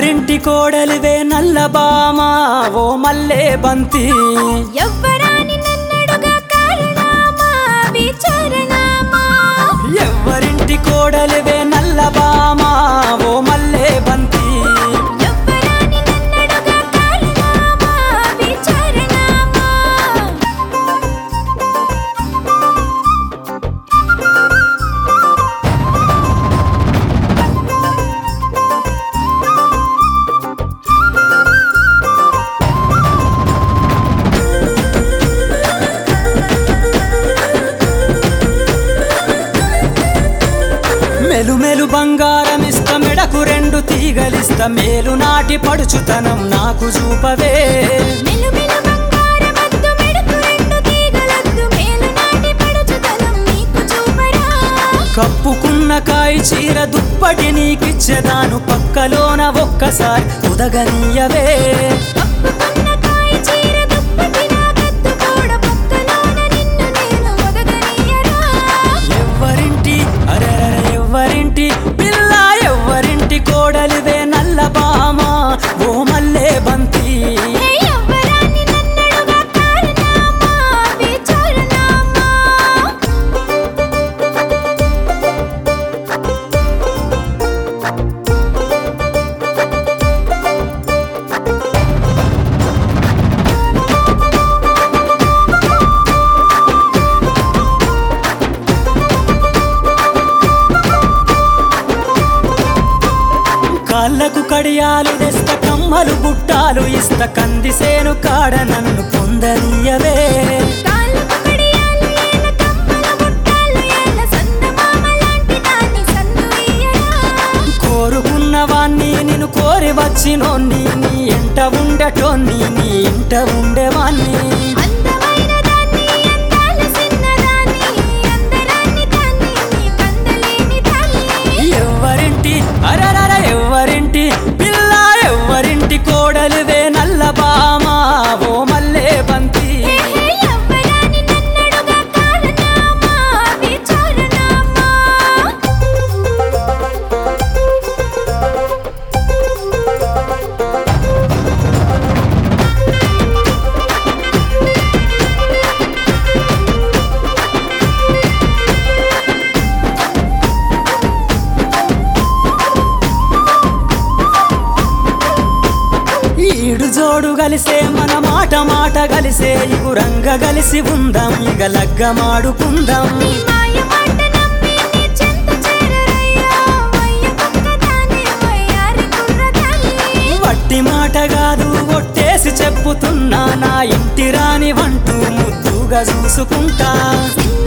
ఎవ్వరింటి కోడలివే నల్ల బామా ఓ మల్లే బంతి ఎవ్వరాని నన్నడుగా కారణమా విచారణమా ఎవ్వరింటి కోడలివే నల్ల బామా ఓ మల్లే బంతి ఎవ్వరాని నన్నడుగా కారణమా విచారణమా మెలుమెలు బంగారం ఇస్త మెడకు రెండు తీగలిస్త మేలు నాటి పడుచుతనం నాకు చూపవే మెలుమెలు బంగారమద్దు మెడుకు రెండు తీగలద్దు మేలు నాటి పడుచుదనం నీకు చూపరా కప్పుకున్న కాయి చీర దుప్పటి నీకిచ్చేదాను పక్కలోన ఒక్కసారి ఉదగనీయవే కప్పుకున్న కాయ చీర దుప్పటి నా కద్దు కూడా పక్కలోన నిన్ను నేను ఒదగనీయరా ఎవ్వరింటి అరెర ఎవ్వరింటి పిల్ల ఎవ్వరింటి కోడలివే నల్ల బామా ఓ మల్లే బంతి ఏ ఎవ్వరాని నన్నడుగా కారణమా విచారణమా కాళ్ళకు కడియాలు తెస్త కమ్మలు బుట్టాలు ఇస్త కందిసేను కాడ నన్ను పొందనీయవే కాళ్ళకు కడియాలు ఏల కమ్మల బుట్టాలు ఏల సందమామ లాంటి దాన్ని సందు ఇయ్యరా కోరుకున్న వాణ్ణి నిన్ను కోరి వచ్చినోన్ని నీ ఎంట ఉండటోన్ని నీ ఇంట ఉండేవాణ్ణి అందమైన దాన్ని అందాల సిన్నదాన్ని అందరాన్ని దాన్ని నీ కందలేని దాన్ని ఎవ్వరింటి అరరర ఎవ్వరింటి పిల్ల ఎవ్వరింటి కోడలివే నల్ల బామా ఓ మల్లే బంతి ఏ ఎవ్వరాని నన్నడుగా కారణమా విచారణమా ఈడు జోడు కలిసే మన మాట మాట కలిసే ఇగురంగ కలిసి ఉందాం ఇక లగ్గమాడుకుందాం నీ మాయ మాట నమ్మి నీ చెంత చేరరయ్యా వయ్య పక్కదాన్ని వయ్యారి కుర్రదాన్ని వట్టి మాట కాదు ఒట్టేసి చెప్పుతున్నా నా ఇంటి రాని వంటూ ముద్దుగా చూసుకుంటా చిన్న